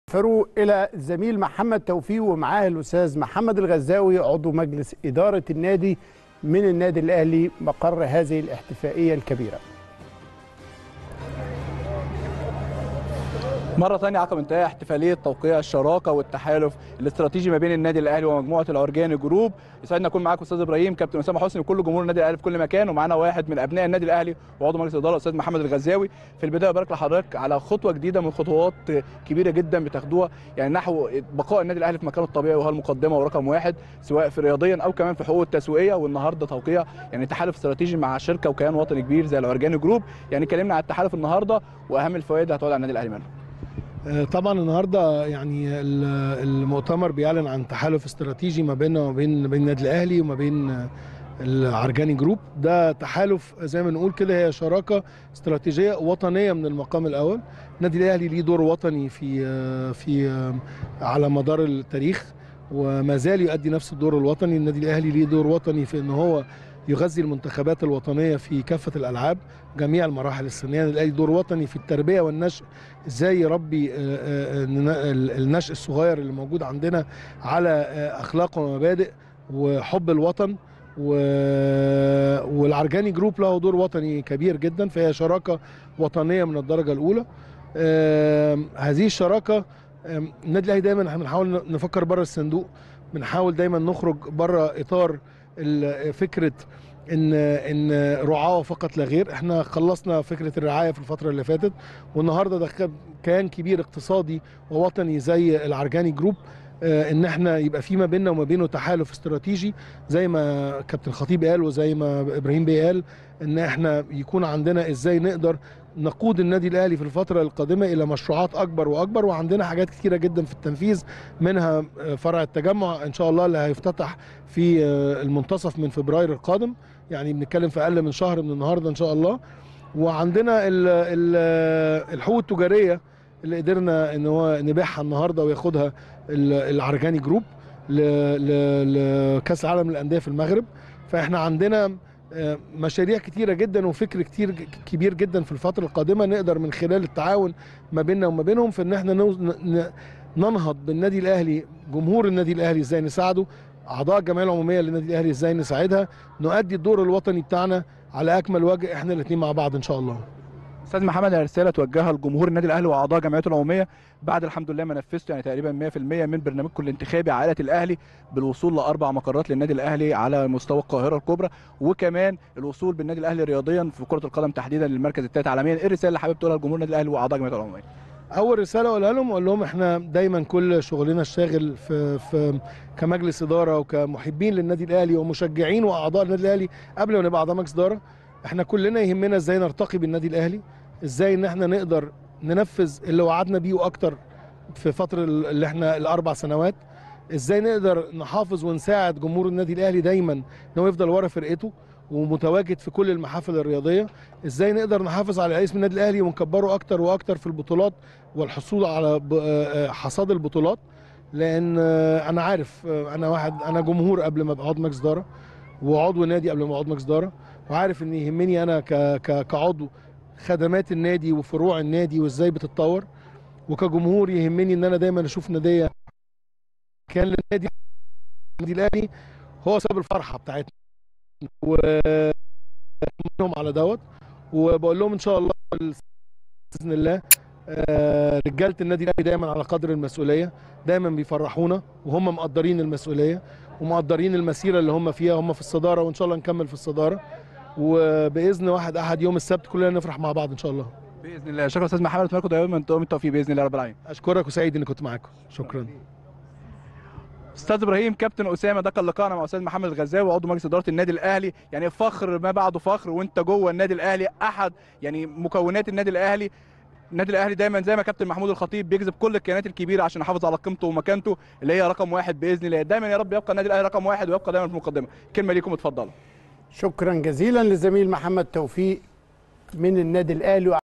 فاروق الى الزميل محمد توفيق ومعاه الاستاذ محمد الغزاوي عضو مجلس اداره النادي من النادي الاهلي مقر هذه الاحتفائيه الكبيره. مرة ثانية عقب انتهاء احتفالية توقيع الشراكة والتحالف الاستراتيجي ما بين النادي الأهلي ومجموعة العرجاني جروب يسعدنا أكون معاكم أستاذ إبراهيم كابتن أسامة حسني وكل جمهور النادي الأهلي في كل مكان ومعانا واحد من أبناء النادي الأهلي وعضو مجلس الإدارة الأستاذ محمد الغزاوي في البداية بارك لحضرتك على خطوة جديدة من خطوات كبيرة جدا بتاخدوها يعني نحو بقاء النادي الأهلي في مكانه الطبيعي وهو المقدمة ورقم واحد سواء في رياضيا أو كمان في حقوق التسويقية والنهاردة توقيع يعني تحالف استراتيجي مع شركة وكيان وطني كبير زي العرجاني جروب يعني اتكلمنا على التحالف النهارده وأهم الفوائد اللي هتقعد على النادي الأهلي منه. طبعا النهارده يعني المؤتمر بيعلن عن تحالف استراتيجي ما بيننا وما بين بين النادي الاهلي وما بين العرجاني جروب ده تحالف زي ما نقول كده هي شراكه استراتيجيه وطنيه من المقام الاول النادي الاهلي ليه دور وطني في في على مدار التاريخ وما زال يؤدي نفس الدور الوطني النادي الاهلي ليه دور وطني في ان هو يغذي المنتخبات الوطنيه في كافه الالعاب جميع المراحل السنيه الاهلي دور وطني في التربيه والنشء ازاي يربي النشء الصغير اللي موجود عندنا على اخلاق ومبادئ وحب الوطن و... والعرجاني جروب له دور وطني كبير جدا فهي شراكه وطنيه من الدرجه الاولى هذه الشراكه النادي الاهلي دايما احنا بنحاول نفكر بره الصندوق بنحاول دايما نخرج بره اطار فكره ان ان رعاه فقط لا غير احنا خلصنا فكره الرعايه في الفتره اللي فاتت والنهارده ده كيان كبير اقتصادي ووطني زي العرجاني جروب ان احنا يبقى في ما بيننا وما بينه تحالف استراتيجي زي ما كابتن خطيب قال وزي ما ابراهيم بيه قال ان احنا يكون عندنا ازاي نقدر نقود النادي الاهلي في الفتره القادمه الى مشروعات اكبر واكبر وعندنا حاجات كتيره جدا في التنفيذ منها فرع التجمع ان شاء الله اللي هيفتتح في المنتصف من فبراير القادم يعني بنتكلم في اقل من شهر من النهارده ان شاء الله وعندنا الحقوق التجاريه اللي قدرنا ان هو نبيعها النهارده وياخدها العرجاني جروب لكاس العالم للانديه في المغرب فاحنا عندنا مشاريع كتيره جدا وفكر كتير كبير جدا في الفتره القادمه نقدر من خلال التعاون ما بيننا وما بينهم في ان احنا ننهض بالنادي الاهلي جمهور النادي الاهلي ازاي نساعده اعضاء الجمعيه العموميه للنادي الاهلي ازاي نساعدها نؤدي الدور الوطني بتاعنا على اكمل وجه احنا الاثنين مع بعض ان شاء الله استاذ محمد رساله توجهها لجمهور النادي الاهلي واعضاء جمعيته العموميه بعد الحمد لله ما نفذتوا يعني تقريبا 100% من برنامجكم الانتخابي عائله الاهلي بالوصول لاربع مقرات للنادي الاهلي على مستوى القاهره الكبرى وكمان الوصول بالنادي الاهلي رياضيا في كره القدم تحديدا للمركز الثالث عالميا ايه الرساله اللي حابب تقولها لجمهور النادي الاهلي واعضاء جمعيته العموميه اول رساله اقولها لهم اقول لهم احنا دايما كل شغلنا الشاغل في في كمجلس اداره وكمحبين للنادي الاهلي ومشجعين واعضاء النادي الاهلي قبل ما نبقى اعضاء مجلس اداره احنا كلنا يهمنا ازاي نرتقي بالنادي الاهلي ازاي ان احنا نقدر ننفذ اللي وعدنا بيه واكتر في فتره اللي احنا الاربع سنوات ازاي نقدر نحافظ ونساعد جمهور النادي الاهلي دايما ان هو يفضل ورا فرقته ومتواجد في كل المحافل الرياضيه ازاي نقدر نحافظ على اسم النادي الاهلي ونكبره اكتر واكتر في البطولات والحصول على حصاد البطولات لان انا عارف انا واحد انا جمهور قبل ما ابقى عضو مجلس اداره وعضو نادي قبل ما ابقى عضو مجلس اداره وعارف ان يهمني انا كعضو خدمات النادي وفروع النادي وازاي بتتطور وكجمهور يهمني ان انا دايما اشوف ناديه كان للنادي النادي الاهلي هو سبب الفرحه بتاعتنا و على دوت وبقول لهم ان شاء الله باذن الله رجاله النادي الاهلي دايما على قدر المسؤوليه دايما بيفرحونا وهم مقدرين المسؤوليه ومقدرين المسيره اللي هم فيها هم في الصداره وان شاء الله نكمل في الصداره وباذن واحد احد يوم السبت كلنا نفرح مع بعض ان شاء الله باذن الله شكرا استاذ محمد اتمنى دايما انتم التوفيق باذن الله رب العالمين اشكرك وسعيد اني كنت معاكم شكرا استاذ ابراهيم كابتن اسامه ده كان لقاءنا مع استاذ محمد الغزاوي عضو مجلس اداره النادي الاهلي يعني فخر ما بعده فخر وانت جوه النادي الاهلي احد يعني مكونات النادي الاهلي النادي الاهلي دايما زي ما كابتن محمود الخطيب بيجذب كل الكيانات الكبيره عشان يحافظ على قيمته ومكانته اللي هي رقم واحد باذن الله دايما يا رب يبقى النادي الاهلي رقم واحد ويبقى دايما في المقدمه كلمه ليكم اتفضلوا شكرا جزيلا للزميل محمد توفيق من النادي الاهلي